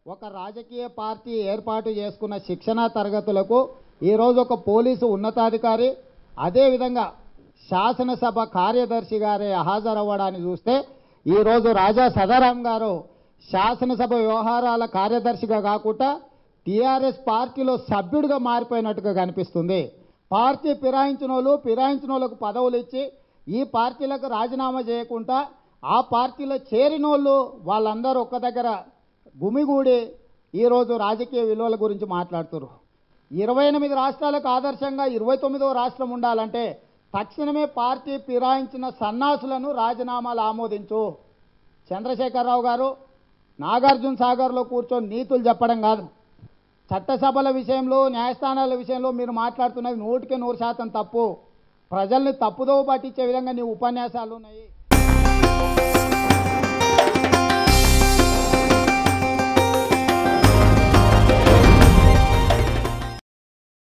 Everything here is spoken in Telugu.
ఒక రాజకీయ పార్టీ ఏర్పాటు చేసుకున్న శిక్షణా తరగతులకు ఈరోజు ఒక పోలీసు ఉన్నతాధికారి అదేవిధంగా శాసనసభ కార్యదర్శి గారే హాజరవ్వడాన్ని చూస్తే ఈరోజు రాజా సదారాం గారు శాసనసభ వ్యవహారాల కార్యదర్శిగా కాకుండా టీఆర్ఎస్ పార్టీలో సభ్యుడిగా మారిపోయినట్టుగా కనిపిస్తుంది పార్టీ ఫిరాయించిన వాళ్ళు ఫిరాయించిన వాళ్ళకు పదవులు ఇచ్చి ఈ పార్టీలకు రాజీనామా చేయకుండా ఆ పార్టీలో చేరిన వాళ్ళు వాళ్ళందరూ ఒక్క దగ్గర గుమిగూడి ఈరోజు రాజకీయ విలువల గురించి మాట్లాడుతున్నారు ఇరవై ఎనిమిది రాష్ట్రాలకు ఆదర్శంగా ఇరవై తొమ్మిదవ రాష్ట్రం ఉండాలంటే తక్షణమే పార్టీ ఫిరాయించిన సన్నాసులను రాజీనామాలు ఆమోదించు చంద్రశేఖరరావు గారు నాగార్జున సాగర్లో కూర్చొని నీతులు చెప్పడం కాదు చట్టసభల విషయంలో న్యాయస్థానాల విషయంలో మీరు మాట్లాడుతున్నది నూటికి నూరు శాతం తప్పు ప్రజల్ని తప్పుదోవ పట్టించే విధంగా నీ ఉపన్యాసాలు ఉన్నాయి